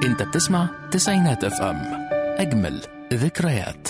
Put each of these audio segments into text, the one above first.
انت بتسمع تسعينات اف ام اجمل ذكريات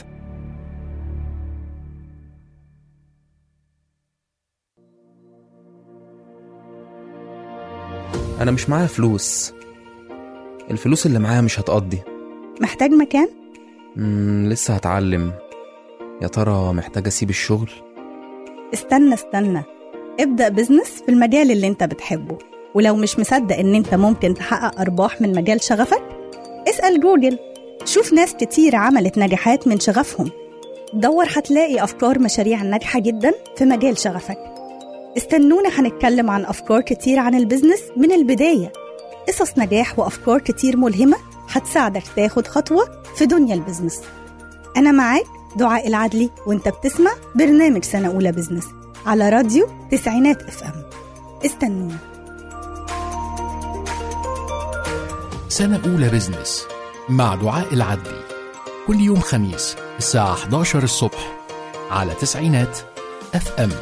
أنا مش معايا فلوس الفلوس اللي معايا مش هتقضي محتاج مكان؟ مم لسه هتعلم يا ترى محتاج أسيب الشغل استنى استنى ابدأ بزنس في المجال اللي انت بتحبه ولو مش مصدق ان انت ممكن تحقق ارباح من مجال شغفك اسأل جوجل شوف ناس كتير عملت نجاحات من شغفهم دور هتلاقي افكار مشاريع ناجحة جدا في مجال شغفك استنونا هنتكلم عن افكار كتير عن البزنس من البداية قصص نجاح وافكار كتير ملهمة هتساعدك تاخد خطوة في دنيا البزنس أنا معاك دعاء العدلي وانت بتسمع برنامج سنة أولى بزنس على راديو تسعينات اف ام استنونا سنة أولى بزنس مع دعاء العدلي كل يوم خميس الساعة 11 الصبح على تسعينات اف ام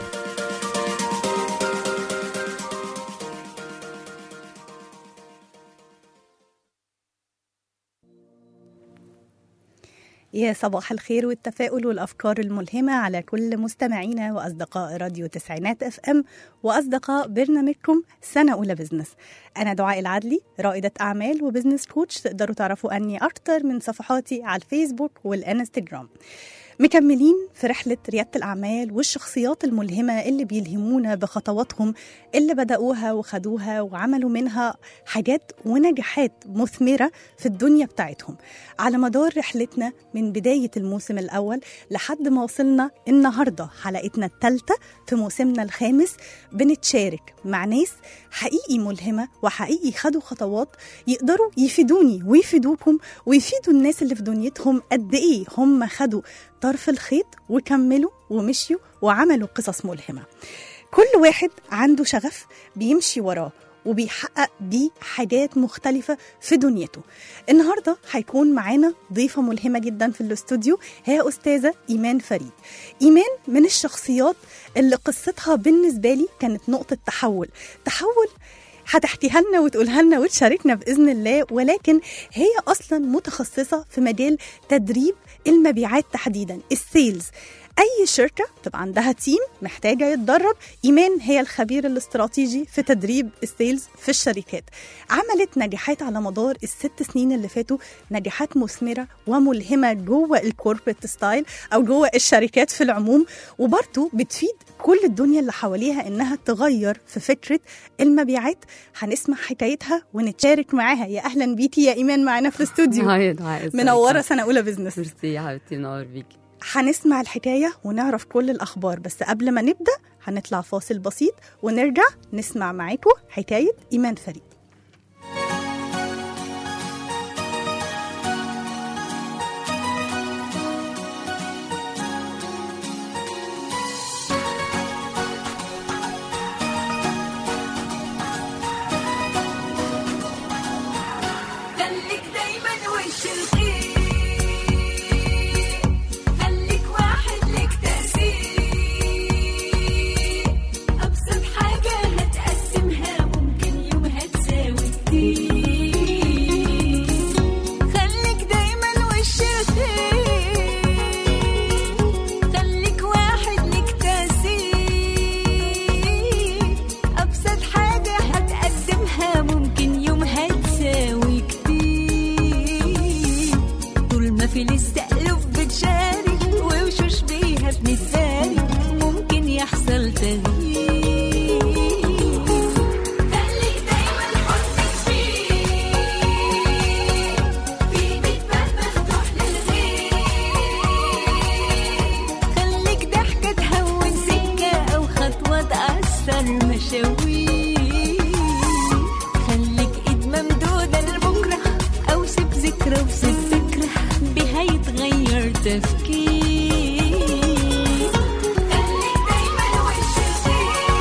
يا صباح الخير والتفاؤل والأفكار الملهمة على كل مستمعينا وأصدقاء راديو تسعينات اف ام وأصدقاء برنامجكم سنة أولى بزنس أنا دعاء العدلي رائدة أعمال وبزنس كوتش تقدروا تعرفوا أني أكتر من صفحاتي على الفيسبوك والإنستجرام مكملين في رحلة ريادة الأعمال والشخصيات الملهمة اللي بيلهمونا بخطواتهم اللي بدأوها وخدوها وعملوا منها حاجات ونجاحات مثمرة في الدنيا بتاعتهم على مدار رحلتنا من بداية الموسم الأول لحد ما وصلنا النهاردة حلقتنا الثالثة في موسمنا الخامس بنتشارك مع ناس حقيقي ملهمة وحقيقي خدوا خطوات يقدروا يفيدوني ويفيدوكم ويفيدوا الناس اللي في دنيتهم قد إيه هم خدوا طرف الخيط وكملوا ومشيوا وعملوا قصص ملهمة كل واحد عنده شغف بيمشي وراه وبيحقق بيه حاجات مختلفة في دنيته النهاردة هيكون معانا ضيفة ملهمة جدا في الاستوديو هي أستاذة إيمان فريد إيمان من الشخصيات اللي قصتها بالنسبة لي كانت نقطة تحول تحول هتحكيها لنا وتقولها لنا وتشاركنا باذن الله ولكن هي اصلا متخصصه في مجال تدريب المبيعات تحديدا السيلز اي شركه تبقى عندها تيم محتاجه يتدرب ايمان هي الخبير الاستراتيجي في تدريب السيلز في الشركات عملت نجاحات على مدار الست سنين اللي فاتوا نجاحات مثمره وملهمه جوه الكوربريت ستايل او جوه الشركات في العموم وبرضه بتفيد كل الدنيا اللي حواليها انها تغير في فكره المبيعات هنسمع حكايتها ونتشارك معاها يا اهلا بيكي يا ايمان معانا في الاستوديو هاي دعاء ازيك؟ منوره سنه اولى بزنس ميرسي يا حبيبتي منور بيكي هنسمع الحكايه ونعرف كل الاخبار بس قبل ما نبدا هنطلع فاصل بسيط ونرجع نسمع معاكم حكايه ايمان فريد خليك دايما وش الخير خليك واحد لك تأثير أبسط حاجة هتقسمها ممكن يومها تساوي كتير خليك دايما وش الخير خليك واحد لك تأثير أبسط حاجة هتقدمها ممكن يومها تساوي كتير طول ما في لسه ألوف بتشارك ووشوش بيها بنتبارك ممكن يحصل تغيير خليك دايما حضنك فيه في بيت باب مفتوح للغير خليك ضحكة تهون سكة أو خطوة تأثر مشاوير خليك إيد ممدودة لبكرة أو سيب ذكرى وسيب فكرة بها يتغير تفكير خليك دايما وش الخير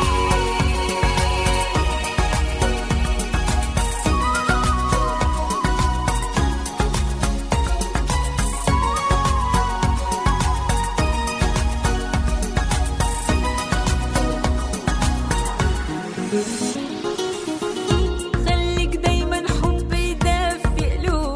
خليك دايما حب يدفي قلوب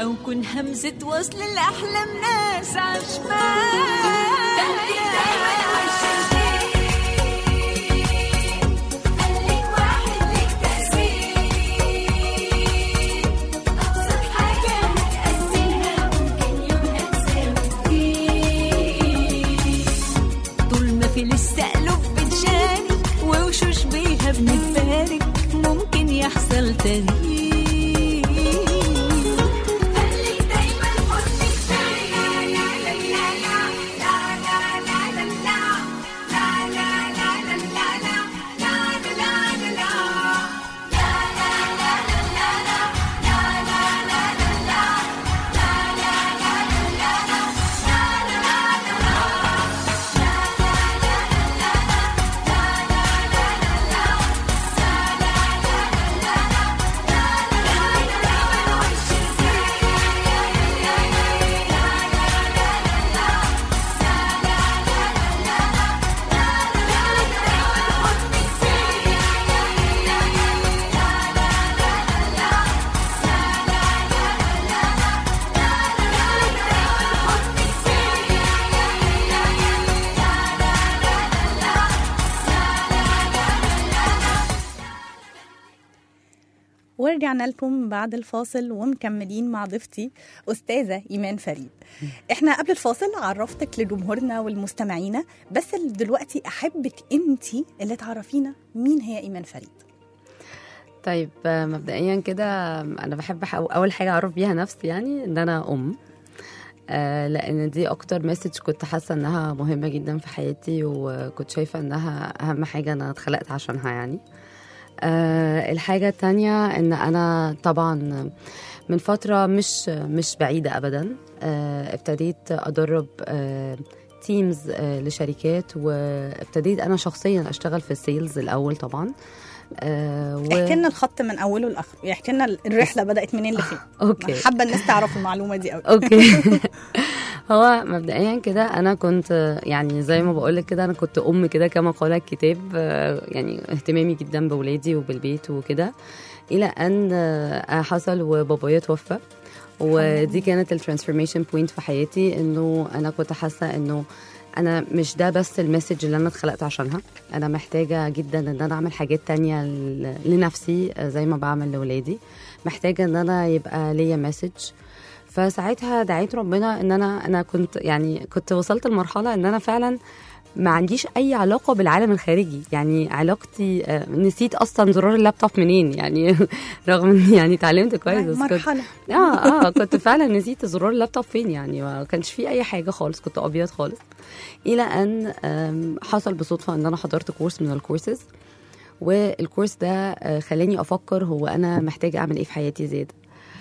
أو كن همزة وصل لأحلام ناس عشمان خليك دايما عالشريك خليك واحد ليك تأثير أبسط حاجة هتأذيها ممكن يومها تساوي كتير طول ما في لسه قلوب بتشارك ووشوش بيها بنتبارك ممكن يحصل تغيير خليك دايما حضنك فارق لا لا لا لا لا لا لا لا لا لا لا لا لا لا لا لا لا ورجعنا لكم بعد الفاصل ومكملين مع ضيفتي أستاذة إيمان فريد احنا قبل الفاصل عرفتك لجمهورنا والمستمعين بس دلوقتي أحبك أنتي اللي تعرفينا مين هي إيمان فريد طيب آه، مبدئيا كده انا بحب أح- اول حاجه اعرف بيها نفسي يعني ان انا ام آه، لان دي اكتر مسج كنت حاسه انها مهمه جدا في حياتي وكنت شايفه انها اهم حاجه انا اتخلقت عشانها يعني آه، الحاجه التانية ان انا طبعا من فتره مش مش بعيده ابدا آه، ابتديت ادرب تيمز لشركات وابتديت انا شخصيا اشتغل في السيلز الاول طبعا آه، و... احكي لنا الخط من أوله لآخره احكي لنا الرحلة بدأت منين لفين اوكي حابة الناس تعرف المعلومة دي قوي اوكي هو مبدئيا كده انا كنت يعني زي ما بقول لك كده انا كنت ام كده كما قال الكتاب آه، يعني اهتمامي جدا باولادي وبالبيت وكده الى ان آه، حصل وبابايا توفى ودي كانت الترانسفورميشن بوينت في حياتي انه انا كنت حاسه انه انا مش ده بس المسج اللي انا اتخلقت عشانها انا محتاجه جدا ان انا اعمل حاجات تانية ل- لنفسي آه، زي ما بعمل لاولادي محتاجه ان انا يبقى ليا مسج فساعتها دعيت ربنا ان انا انا كنت يعني كنت وصلت لمرحله ان انا فعلا ما عنديش اي علاقه بالعالم الخارجي يعني علاقتي آه، نسيت اصلا زرار اللابتوب منين يعني رغم اني يعني اتعلمت كويس بس كنت مرحلة اه اه كنت فعلا نسيت زرار اللابتوب فين يعني ما كانش في اي حاجه خالص كنت ابيض خالص الى ان آم، حصل بصدفه ان انا حضرت كورس من الكورسز والكورس ده آه، خلاني افكر هو انا محتاجه اعمل ايه في حياتي زياده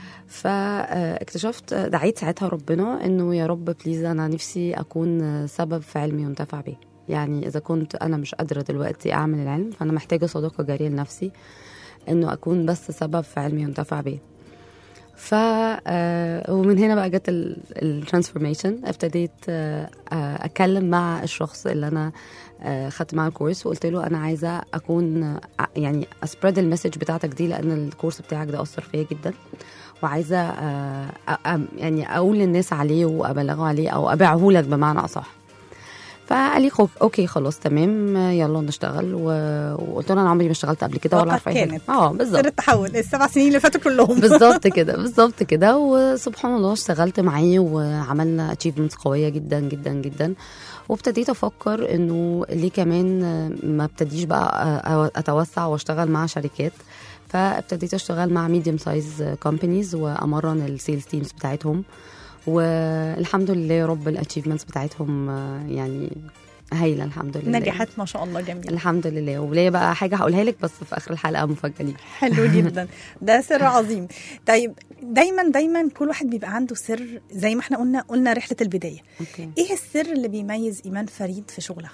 فاكتشفت دعيت ساعتها ربنا انه يا رب بليز انا نفسي اكون سبب في علم ينتفع به يعني اذا كنت انا مش قادره دلوقتي اعمل العلم فانا محتاجه صداقه جاريه لنفسي انه اكون بس سبب في علم ينتفع به ف آه، ومن هنا بقى جت الترانسفورميشن ابتديت آه، آه، اتكلم مع الشخص اللي انا آه، خدت معاه الكورس وقلت له انا عايزه اكون آه، يعني اسبريد المسج بتاعتك دي لان الكورس بتاعك ده اثر فيا جدا وعايزه آه، أ- أ- يعني اقول للناس عليه وابلغه عليه او ابيعه لك بمعنى اصح فقال لي خو- اوكي خلاص تمام يلا نشتغل و- وقلت له انا عمري ما اشتغلت قبل كده ولا وقد اعرف اي حاجه كانت. اه بالظبط سر التحول السبع سنين اللي فاتوا كلهم بالظبط كده بالظبط كده وسبحان الله اشتغلت معاه وعملنا اتشيفمنتس قويه جدا جدا جدا وابتديت افكر انه ليه كمان ما ابتديش بقى اتوسع واشتغل مع شركات فابتديت اشتغل مع ميديوم سايز كومبانيز وامرن السيلز تيمز بتاعتهم والحمد لله يا رب الاتشيفمنتس بتاعتهم آه، يعني هايله الحمد لله نجحت ما شاء الله جميل الحمد لله وليا بقى حاجه هقولها لك بس في اخر الحلقه مفاجاه ليك حلو جدا ده سر عظيم طيب دايما دايما كل واحد بيبقى عنده سر زي ما احنا قلنا قلنا رحله البدايه اوكي ايه السر اللي بيميز ايمان فريد في شغلها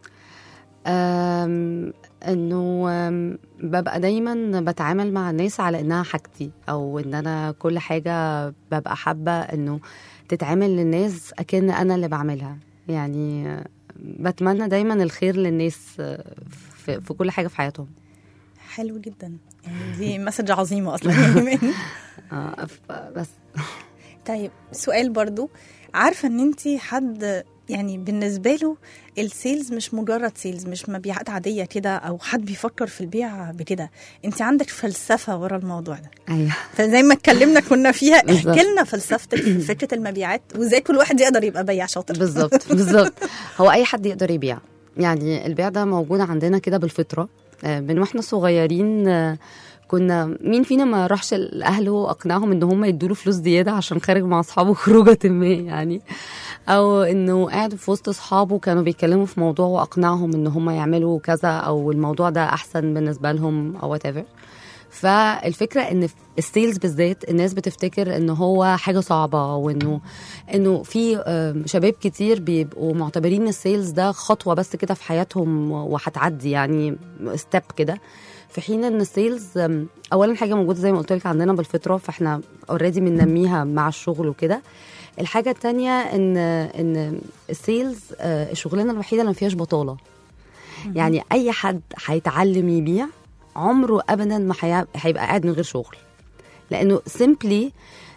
أم، انه أم، ببقى دايما بتعامل مع الناس على انها حاجتي او ان انا كل حاجه ببقى حابه انه تتعامل للناس اكن انا اللي بعملها يعني أه، بتمنى دايما الخير للناس أه، في, في كل حاجه في حياتهم حلو جدا يعني دي مسج عظيمه اصلا يا ايمان آه، ف- بس طيب سؤال برضو عارفه ان انت حد يعني بالنسبه له السيلز مش مجرد سيلز مش مبيعات عاديه كده او حد بيفكر في البيع بكده انت عندك فلسفه ورا الموضوع ده ايوه فزي ما اتكلمنا كنا فيها بالظبط. احكي لنا فلسفتك في فكره المبيعات وازاي كل واحد يقدر يبقى بياع شاطر بالظبط بالظبط هو اي حد يقدر يبيع يعني البيع ده موجود عندنا كده بالفطره آه، من واحنا صغيرين آه، كنا مين فينا ما راحش لاهله واقنعهم ان هم يدوا له فلوس زياده عشان خارج مع اصحابه خروجه ما يعني او انه قاعد في وسط اصحابه كانوا بيتكلموا في موضوع واقنعهم ان هم يعملوا كذا او الموضوع ده احسن بالنسبه لهم او whatever فالفكره ان في السيلز بالذات الناس بتفتكر ان هو حاجه صعبه وانه انه في آم، شباب كتير بيبقوا معتبرين السيلز ده خطوه بس كده في حياتهم وهتعدي يعني ستيب كده في حين ان السيلز آم، اولا حاجه موجوده زي ما قلت لك عندنا بالفطره فاحنا اوريدي بننميها مع الشغل وكده الحاجه التانية ان ان السيلز آه، الشغلانه الوحيده اللي ما فيهاش بطاله يعني اي حد هيتعلم يبيع عمره ابدا ما هي- هيبقى قاعد من غير شغل لانه سيمبلي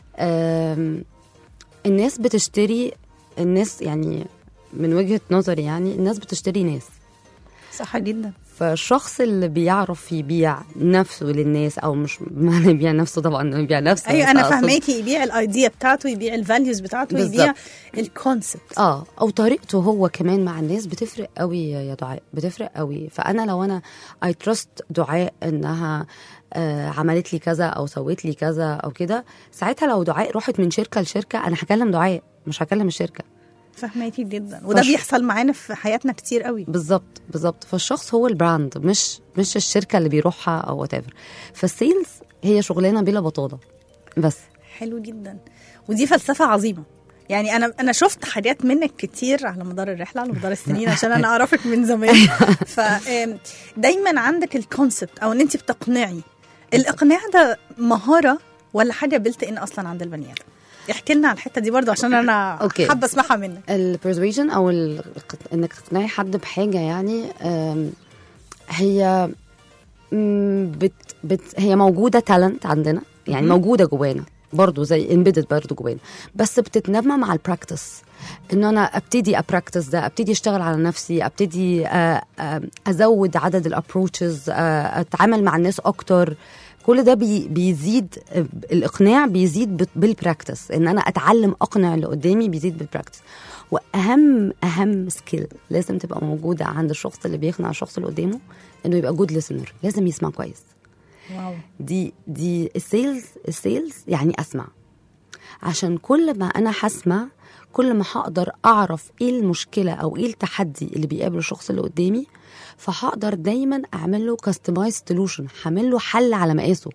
الناس بتشتري الناس يعني من وجهه نظري يعني الناس بتشتري ناس صح جدا فالشخص اللي بيعرف يبيع نفسه للناس او مش بمعنى يبيع نفسه طبعا انه يبيع نفسه ايوه بس انا أقصد- فاهماكي يبيع الايديا بتاعته يبيع الفاليوز بتاعته بالظبط. يبيع الكونسبت اه او طريقته هو كمان مع الناس بتفرق قوي يا دعاء بتفرق قوي فانا لو انا اي تراست دعاء انها آه عملت لي كذا او سوت لي كذا او كده ساعتها لو دعاء راحت من شركه لشركه انا هكلم دعاء مش هكلم الشركه فهماكي جدا وده فش- بيحصل معانا في حياتنا كتير قوي بالظبط بالظبط فالشخص هو البراند مش مش الشركه اللي بيروحها او وات ايفر فالسيلز هي شغلانه بلا بطاله بس حلو جدا ودي فلسفه عظيمه يعني انا انا شفت حاجات منك كتير على مدار الرحله على مدار السنين عشان انا اعرفك من زمان ف آم، دايما عندك الكونسبت او ان انت بتقنعي الاقناع ده مهاره ولا حاجه بلت ان اصلا عند البني ادم احكي لنا على الحته دي برضو عشان انا أوكي. حابه اسمعها منك البرسويجن او ال- انك تقنعي حد بحاجه يعني آم، هي مم، بت بت هي موجوده تالنت عندنا يعني موجوده جوانا برضو زي امبيدد برضو جوانا بس بتتنمى مع البراكتس انه انا ابتدي ابراكتس ده ابتدي اشتغل على نفسي ابتدي آه، آه، ازود عدد الابروتشز اتعامل مع الناس اكتر كل ده بي بيزيد آه، الاقناع بيزيد بت- بالبراكتس ان انا اتعلم اقنع اللي قدامي بيزيد بالبراكتس واهم اهم سكيل لازم تبقى موجوده عند الشخص اللي بيقنع الشخص اللي قدامه انه يبقى جود ليسنر لازم يسمع كويس واو دي دي السيلز السيلز يعني اسمع عشان كل ما انا هسمع كل ما هقدر اعرف ايه المشكله او ايه التحدي اللي بيقابله الشخص اللي قدامي فهقدر دايما اعمل له كاستمايز سولوشن هعمل له حل على مقاسه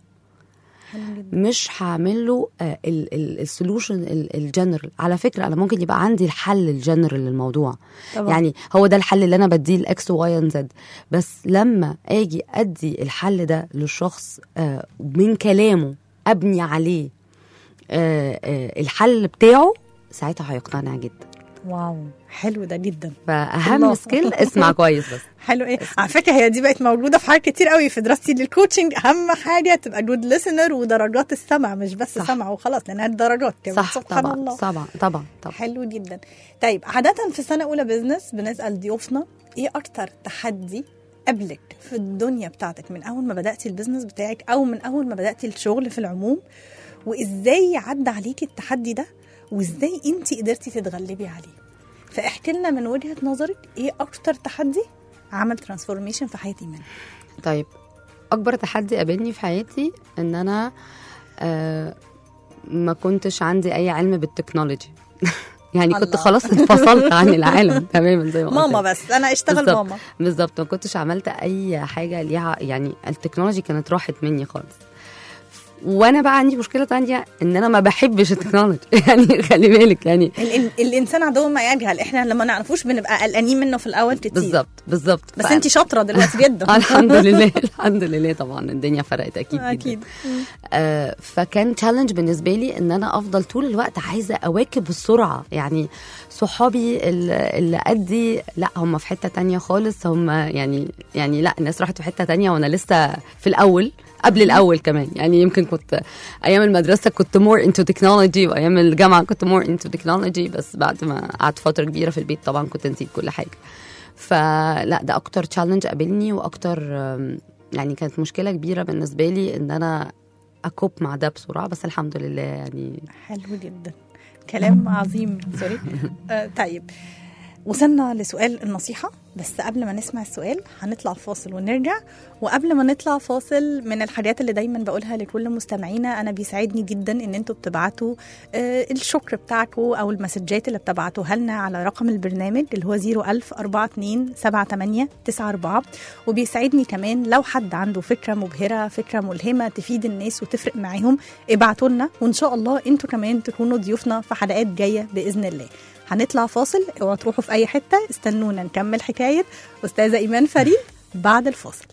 مش هعمل له السولوشن الجنرال على فكره انا ممكن يبقى عندي الحل الجنرال للموضوع طبعا. يعني هو ده الحل اللي انا بديه الاكس واي اند زد بس لما اجي ادي الحل ده للشخص آه، من كلامه ابني عليه آه، آه، الحل بتاعه ساعتها هيقتنع جدا واو حلو ده جدا فاهم الله. سكيل اسمع كويس بس حلو ايه على فكره هي دي بقت موجوده في حاجات كتير قوي في دراستي للكوتشنج اهم حاجه تبقى جود ليسنر ودرجات السمع مش بس صح. سمع وخلاص لانها درجات كمان صح سبحان طبعا الله طبعا طبعا طبعا حلو جدا طيب عادة في سنة أولى بزنس بنسأل ضيوفنا إيه أكتر تحدي قبلك في الدنيا بتاعتك من أول ما بدأتي البزنس بتاعك أو من أول ما بدأتي الشغل في العموم وإزاي عدى عليكي التحدي ده وإزاي أنت قدرتي تتغلبي عليه فاحكي لنا من وجهة نظرك إيه أكتر تحدي عمل ترانسفورميشن في حياتي منه طيب اكبر تحدي قابلني في حياتي ان انا آه ما كنتش عندي اي علم بالتكنولوجي يعني كنت الله. خلاص انفصلت عن العالم تماما زي ما قلت ماما لك. بس أنا أشتغل بالظبط. ماما بالظبط ما كنتش عملت اي حاجه ليها يعني التكنولوجي كانت راحت مني خالص وانا بقى عندي مشكله تانية ان انا ما بحبش التكنولوجي يعني خلي بالك يعني ال- ال- الإنسان عدو ما يجهل إحنا لما نعرفوش بنبقى قلقانين منه في الأول كتير بالظبط بالظبط بس ف- أنت شاطرة دلوقتي جدا الحمد لله الحمد لله طبعا الدنيا فرقت اكيد جدا. أكيد آه، فكان تشالنج بالنسبه لي ان انا افضل طول الوقت عايزه اواكب السرعه يعني صحابي ال- اللي قدي لا هم في حته تانية خالص هم يعني يعني لا الناس راحت في حته تانية وانا لسه في الاول قبل الاول كمان يعني يمكن كنت ايام المدرسه كنت مور انتو تكنولوجي وايام الجامعه كنت مور انتو تكنولوجي بس بعد ما قعدت فتره كبيره في البيت طبعا كنت نسيت كل حاجه فلا ده اكتر تشالنج قابلني واكتر أم، يعني كانت مشكله كبيره بالنسبه لي ان انا اكوب مع ده بسرعه بس الحمد لله يعني حلو جدا كلام عظيم سوري آه طيب وصلنا لسؤال النصيحة بس قبل ما نسمع السؤال هنطلع فاصل ونرجع وقبل ما نطلع فاصل من الحاجات اللي دايما بقولها لكل مستمعينا أنا بيسعدني جدا إن انتوا بتبعتوا آه الشكر بتاعكم أو المسجات اللي بتبعتوها لنا على رقم البرنامج اللي هو 01000 42 78 94 وبيسعدني كمان لو حد عنده فكرة مبهرة فكرة ملهمة تفيد الناس وتفرق معاهم ابعتوا لنا وإن شاء الله انتوا كمان تكونوا ضيوفنا في حلقات جاية بإذن الله هنطلع فاصل اوعوا تروحوا في اي حته استنونا نكمل حكايه استاذه ايمان فريد بعد الفاصل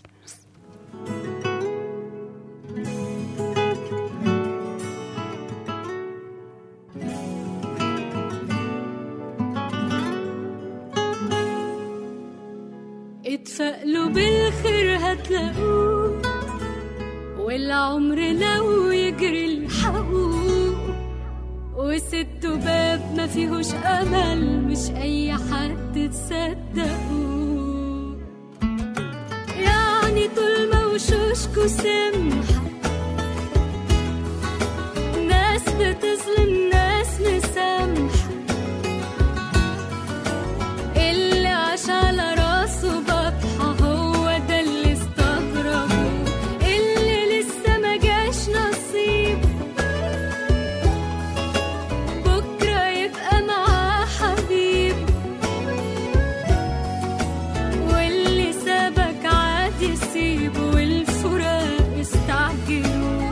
اتفائلوا بالخير هتلاقوه والعمر لو يجري الحقوه وسدوا باب ما فيهوش امل مش اي حد تصدقوه يعني طول ما وشوشكوا سمحة ناس بتظلم ناس مسامحة اللي عاش على راسه بطحة هو ده اللي استغربه اللي لسه ما جاش نصيب بكرة يبقى معاه حبيب واللي سابك عادي سيبه والفراق استعجلوا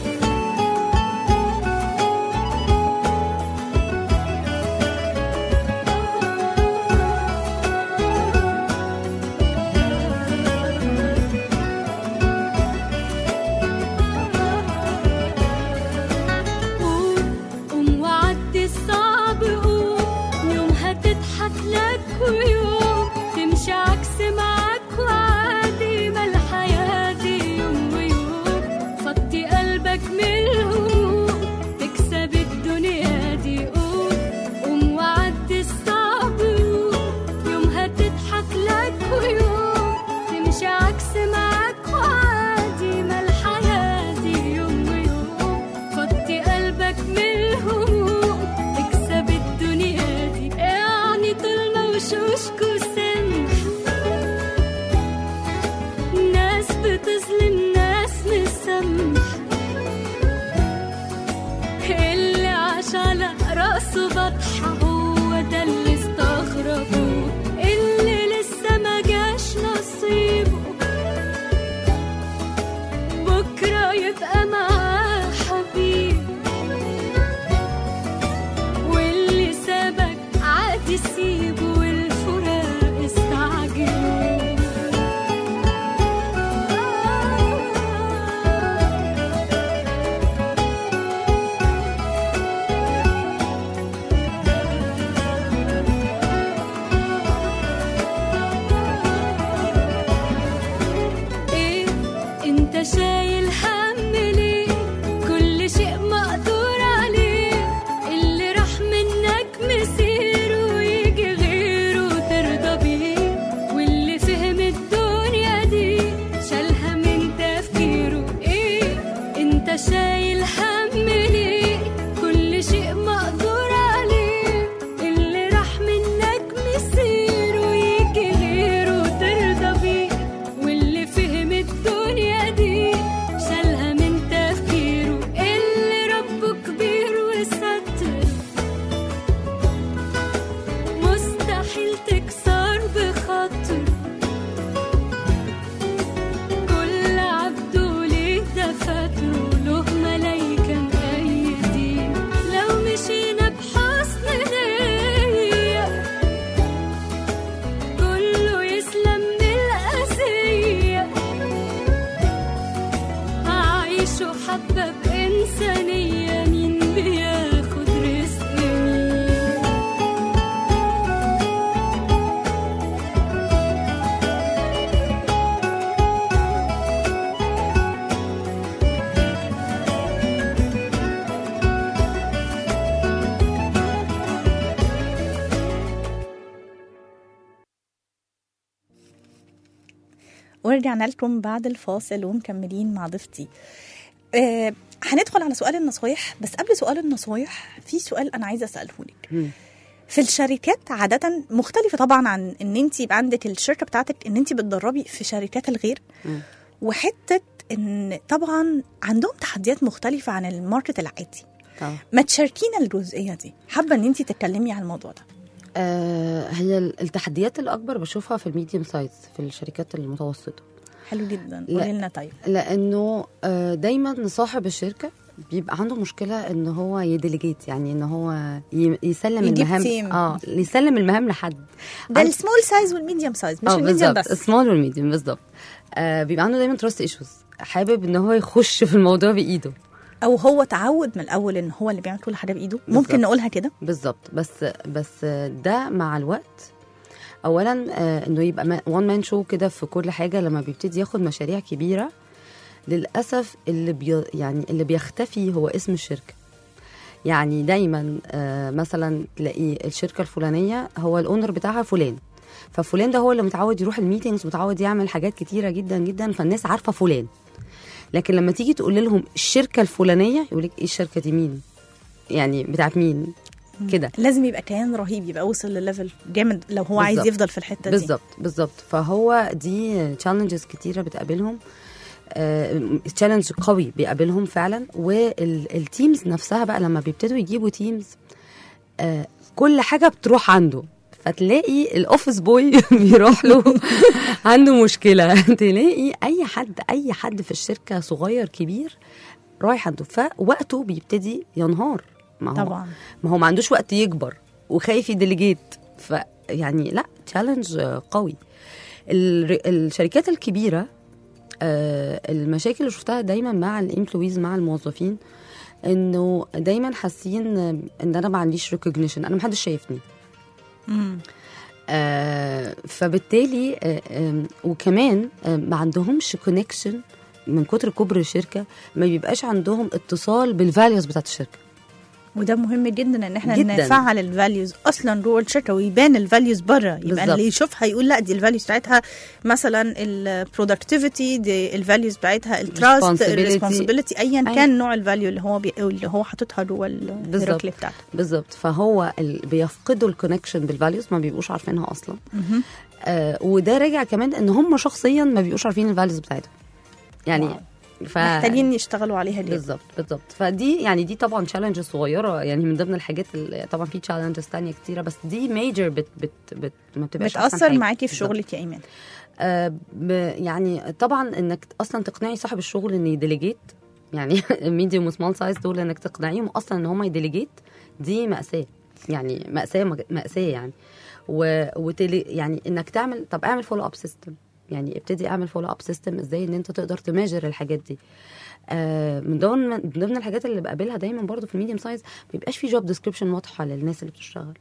قوم قوم وعدي الصعب قوم يوم هتضحك لك ويوم تمشي عكس معاك وعادي ما الحياة دي يوم ويوم فضي قلبك من الهموم تكسب الدنيا دي قوم قوم وعدي الصعب قوم يوم هتضحك لك ويوم تمشي عكس معاك وعادي ما الحياة دي يوم ويوم فضي قلبك من الهموم تكسب الدنيا دي يعني طول ما وشوشكوا سمحة ناس بتظلم ناس مسامحة اللي عاش على راسه بطحة هو ده اللي استغربوه اللي لسه ما جاش نصيبه بكرة يبقى معاه حبيب واللي سابك عادي سيبه والفراق استعجلوا ورجعنا لكم بعد الفاصل ومكملين مع ضيفتي آه هندخل على سؤال النصايح بس قبل سؤال النصايح في سؤال انا عايزه اساله لك مم. في الشركات عادة مختلفة طبعا عن ان انت يبقى عندك الشركة بتاعتك ان انت بتدربي في شركات الغير مم. وحتة ان طبعا عندهم تحديات مختلفة عن الماركت العادي طبعا ما تشاركينا الجزئية دي حابة ان انت تتكلمي عن الموضوع ده آه هي التحديات الاكبر بشوفها في الميديوم سايز في الشركات المتوسطه حلو جدا لا. قولي لنا طيب لانه آه، دايما صاحب الشركه بيبقى عنده مشكله ان هو يديليجيت يعني ان هو ي- يسلم يجيب المهام تيم. اه يسلم المهام لحد ده عن- السمول سايز والميديوم سايز مش اه الميديوم بالظبط بس السمول والميديوم بالظبط آه بيبقى عنده دايما تراست ايشوز حابب ان هو يخش في الموضوع بايده او هو تعود من الاول ان هو اللي بيعمل كل حاجه بايده بالظبط. ممكن نقولها كده بالظبط بس بس ده مع الوقت اولا آه، انه يبقى وان مان شو كده في كل حاجه لما بيبتدي ياخد مشاريع كبيره للاسف اللي بي يعني اللي بيختفي هو اسم الشركه يعني دايما آه، مثلا تلاقي الشركه الفلانيه هو الاونر بتاعها فلان ففلان ده هو اللي متعود يروح الميتينجز متعود يعمل حاجات كتيره جدا جدا فالناس عارفه فلان لكن لما تيجي تقول لهم الشركه الفلانيه يقول لك ايه الشركه دي مين يعني بتاعت مين كده لازم يبقى كيان رهيب يبقى وصل لليفل جامد لو هو عايز بالظبط. يفضل في الحته دي بالظبط بالظبط فهو دي تشالنجز كتيره بتقابلهم تشالنج قوي بيقابلهم فعلا والتيمز نفسها بقى لما بيبتدوا يجيبوا تيمز كل حاجه بتروح عنده فتلاقي الاوفيس بوي بيروح له عنده مشكله تلاقي اي حد اي حد في الشركه صغير كبير رايح عنده فوقته بيبتدي ينهار ما هو طبعا ما هو ما عندوش وقت يكبر وخايف يديليجيت فيعني لا تشالنج قوي الر- الشركات الكبيره آه، المشاكل اللي شفتها دايما مع الامبلويز مع الموظفين انه دايما حاسين ان انا ما عنديش ريكوجنيشن انا ما حدش شايفني مم. آه، فبالتالي آه، آم، وكمان آه، ما عندهمش كونكشن من كتر كبر الشركه ما بيبقاش عندهم اتصال بالفاليوز بتاعت الشركه وده مهم جدا ان احنا جداً. نفعل الفاليوز اصلا جوه الشركه ويبان الفاليوز بره يبقى بالظبط. اللي يشوفها يقول لا دي الفاليوز بتاعتها مثلا البرودكتيفيتي دي الفاليوز بتاعتها التراست Responsibility. الريسبونسبيلتي ايا أي. كان نوع الفاليو اللي هو بي... اللي هو حاططها جوه الهيراركي بتاعته بالظبط فهو ال... بيفقدوا الكونكشن بالفاليوز ما بيبقوش عارفينها اصلا آه وده راجع كمان ان هم شخصيا ما بيبقوش عارفين الفاليوز بتاعتهم يعني واو. ف... محتاجين يشتغلوا عليها دي بالظبط بالظبط فدي يعني دي طبعا تشالنج صغيره يعني من ضمن الحاجات اللي طبعا في تشالنجز تانية كتيره بس دي ميجر بت بت بت ما بتبقاش أحسن بتاثر حاجة. معاكي في بالظبط. شغلك يا ايمان آه ب... يعني طبعا انك اصلا تقنعي صاحب الشغل ان يديليجيت يعني ميديوم وسمول سايز دول انك تقنعيهم اصلا ان هم يديليجيت دي مأساة يعني مأساة مج- مأساة يعني و... وتلي... يعني انك تعمل طب اعمل فولو اب سيستم يعني ابتدي اعمل فولو اب سيستم ازاي ان انت تقدر تماجر الحاجات دي آه من ضمن من ضمن الحاجات اللي بقابلها دايما برضو في الميديوم سايز ما بيبقاش في جوب ديسكريبشن واضحه للناس اللي بتشتغل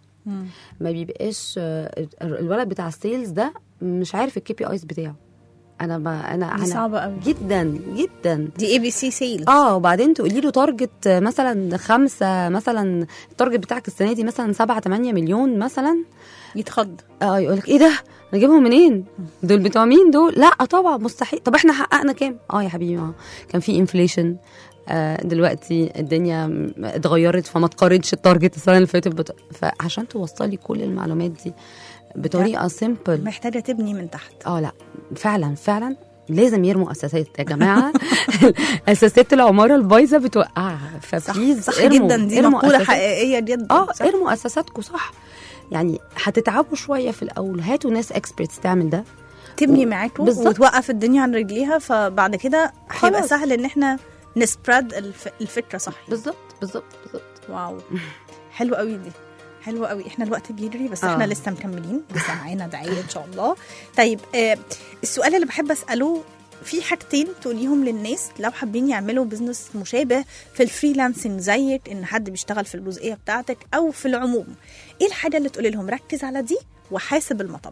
ما بيبقاش آه، الولد بتاع السيلز ده مش عارف الكي بي ايز بتاعه انا ما انا دي انا صعبه قوي جدا جدا دي اي بي سي سيلز اه وبعدين تقولي له تارجت مثلا خمسة مثلا التارجت بتاعك السنه دي مثلا 7 8 مليون مثلا يتخض اه يقول لك ايه ده انا اجيبهم منين دول بتوع مين دول لا طبعا مستحيل طب احنا حققنا كام اه يا حبيبي ما كان في انفليشن آه دلوقتي الدنيا م- اتغيرت فما تقارنش التارجت السنه اللي فاتت بت... فعشان توصلي كل المعلومات دي بطريقه سيمبل محتاجه تبني من تحت اه لا فعلا فعلا لازم يرموا اساسات يا جماعه اساسات العماره البايظه بتوقعها صح فبليز صح ارموا جدا دي ارموا مقوله أساسات. حقيقيه جدا اه صح. ارموا اساساتكم صح يعني هتتعبوا شويه في الاول هاتوا ناس اكسبرتس تعمل ده تبني و- معاكم بالظبط. وتوقف الدنيا عن رجليها فبعد كده هيبقى خلاص. سهل ان احنا نسبرد الف... الفكره صح بالظبط بالظبط بالظبط واو حلو قوي دي حلو قوي احنا الوقت بيجري بس آه. احنا لسه مكملين لسه معانا دعايه ان شاء الله طيب آه السؤال اللي بحب اساله في حاجتين تقوليهم للناس لو حابين يعملوا بزنس مشابه في الفريلانسنج زيك ان حد بيشتغل في الجزئيه بتاعتك او في العموم ايه الحاجه اللي تقولي لهم ركز على دي وحاسب المطب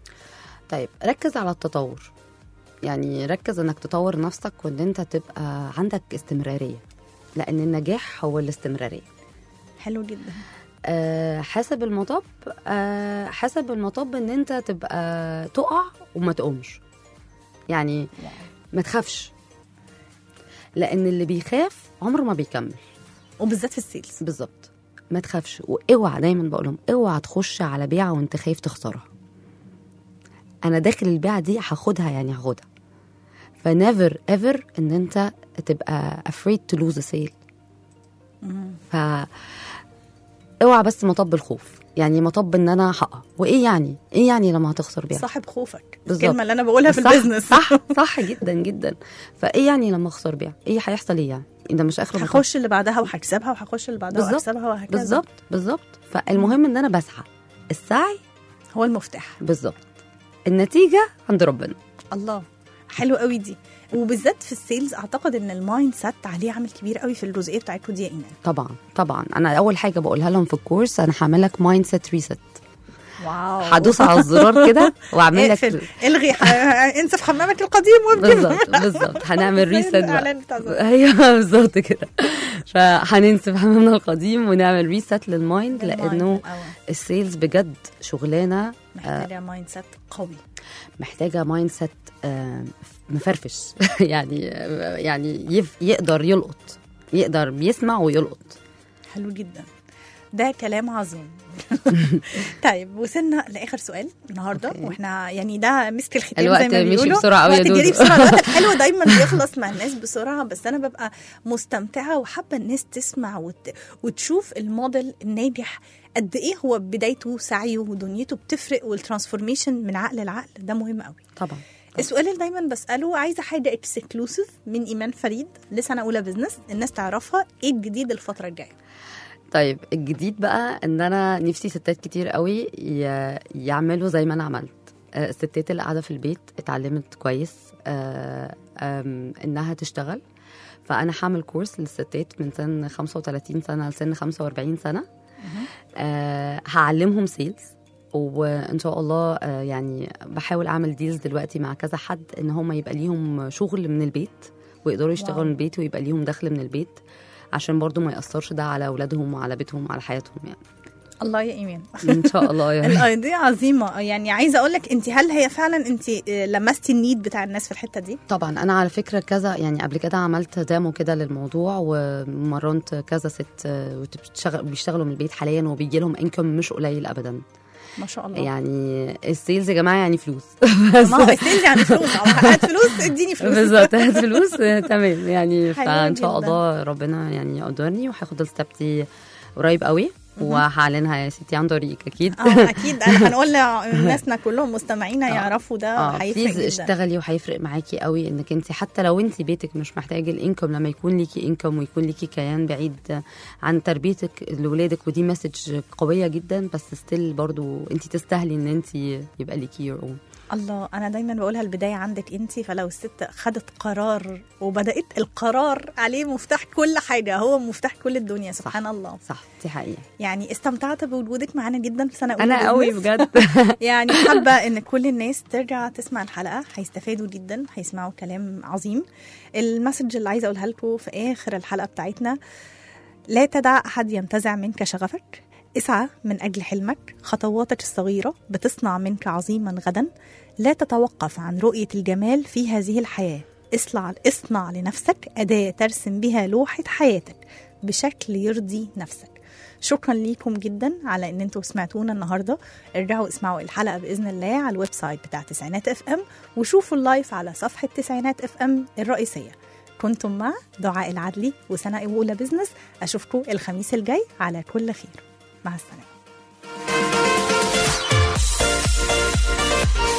طيب ركز على التطور يعني ركز انك تطور نفسك وان انت تبقى عندك استمراريه لان النجاح هو الاستمراريه حلو جدا آه، حسب المطب آه، حسب المطب ان انت تبقى تقع وما تقومش يعني ما تخافش لان اللي بيخاف عمره ما بيكمل وبالذات في السيلز بالظبط ما تخافش واوعى دايما بقول لهم اوعى تخش على بيعه وانت خايف تخسرها انا داخل البيعه دي هاخدها يعني هاخدها فنيفر ايفر ان انت تبقى afraid to lose a sale ف اوعى بس مطب الخوف يعني مطب ان انا هقع وايه يعني ايه يعني لما هتخسر بيعه صاحب خوفك بالظبط. الكلمه اللي انا بقولها في صح البيزنس صح صح جدا جدا فايه يعني لما اخسر بيع ايه هيحصل ايه يعني ده مش اخر المطاف. هخش اللي بعدها وهكسبها وهخش اللي بعدها بالظبط وهكسبها وهكذا بالظبط بالظبط فالمهم ان انا بسعى السعي هو المفتاح بالظبط النتيجه عند ربنا الله حلو قوي دي وبالذات في السيلز اعتقد ان المايند سيت عليه عامل كبير قوي في الجزئيه بتاعتكم دي يا ايمان طبعا طبعا انا اول حاجه بقولها لهم في الكورس انا هعمل لك مايند سيت ريست واو هدوس على الزرار كده واعمل اقفل لك الغي ح- انسى في حمامك القديم وابكي بالظبط بالظبط هنعمل ريست بقى الاعلان بتاع زمان. ايوه بالظبط كده فهننسف حمامنا القديم ونعمل ريست للمايند لانه أوه. السيلز بجد شغلانه محتاجه مايند سيت قوي محتاجه مايند سيت مفرفش يعني يعني يف- يقدر يلقط يقدر يسمع ويلقط حلو جدا ده كلام عظيم طيب وصلنا لاخر سؤال النهارده أوكي. واحنا يعني ده مسك الختام الوقت زي ما مشي بيقولوا بسرعة أوي يا الوقت جري دودو. بسرعه الوقت الحلو دايما بيخلص مع الناس بسرعه بس انا ببقى مستمتعه وحابه الناس تسمع وت... وتشوف الموديل الناجح قد ايه هو بدايته سعيه ودنيته بتفرق والترانسفورميشن من عقل لعقل ده مهم قوي طبعا السؤال اللي دايما بساله عايزه حاجه اكسكلوسيف من ايمان فريد لسنه اولى بزنس الناس تعرفها ايه الجديد الفتره الجايه طيب الجديد بقى ان انا نفسي ستات كتير قوي ي- يعملوا زي ما انا عملت آه، الستات اللي قاعده في البيت اتعلمت كويس آه، آم، انها تشتغل فانا هعمل كورس للستات من سن 35 سنه لسن 45 سنه آه، هعلمهم سيلز وان شاء الله آه، يعني بحاول اعمل ديلز دلوقتي مع كذا حد ان هم يبقى ليهم شغل من البيت ويقدروا يشتغلوا واو. من البيت ويبقى ليهم دخل من البيت عشان برضو ما يأثرش ده على اولادهم وعلى بيتهم وعلى حياتهم يعني الله يا ايمان ان شاء الله يعني الايديا عظيمه يعني عايزه اقول لك انت هل هي فعلا انت لمستي النيد بتاع الناس في الحته دي طبعا انا على فكره كذا يعني قبل كده عملت ديمو كده للموضوع ومرنت كذا ست آه، وبتشتغل- بيشتغلوا من البيت حاليا وبيجي لهم انكم مش قليل ابدا ما شاء الله يعني السيلز يا جماعه يعني فلوس ما هو السيلز يعني فلوس هات فلوس اديني فلوس بالظبط هات فلوس آه، تمام يعني حلوة فان شاء جداً. الله ربنا يعني يقدرني وهاخد الستep دي قريب قوي وهعلنها يا ستي عن طريقك اكيد اه اكيد انا هنقول لناسنا كلهم مستمعينا يعرفوا ده اه هيفرق بليز جدا اشتغلي وهيفرق معاكي قوي انك انت حتى لو انت بيتك مش محتاجه الانكم لما يكون ليكي انكم ويكون ليكي كيان بعيد عن تربيتك لاولادك ودي مسج قويه جدا بس ستيل برضو انت تستاهلي ان انت يبقى ليكي يور اون الله انا دايما بقولها البدايه عندك انت فلو الست خدت قرار وبدات القرار عليه مفتاح كل حاجه هو مفتاح كل الدنيا سبحان الله صح دي حقيقه يعني استمتعت بوجودك معانا جدا في سنه اولى انا قوي بزنس. بجد يعني حابه ان كل الناس ترجع تسمع الحلقه هيستفادوا جدا هيسمعوا كلام عظيم المسج اللي عايزه اقولها لكم في اخر الحلقه بتاعتنا لا تدع احد ينتزع منك شغفك اسعى من اجل حلمك خطواتك الصغيره بتصنع منك عظيما غدا لا تتوقف عن رؤيه الجمال في هذه الحياه اصنع اصنع لنفسك اداه ترسم بها لوحه حياتك بشكل يرضي نفسك شكرا ليكم جدا على ان انتوا سمعتونا النهارده ارجعوا اسمعوا الحلقه باذن الله على الويب سايت بتاع تسعينات اف ام وشوفوا اللايف على صفحه تسعينات اف ام الرئيسيه كنتم مع دعاء العدلي وسنه اولى بزنس اشوفكم الخميس الجاي على كل خير مع السلامه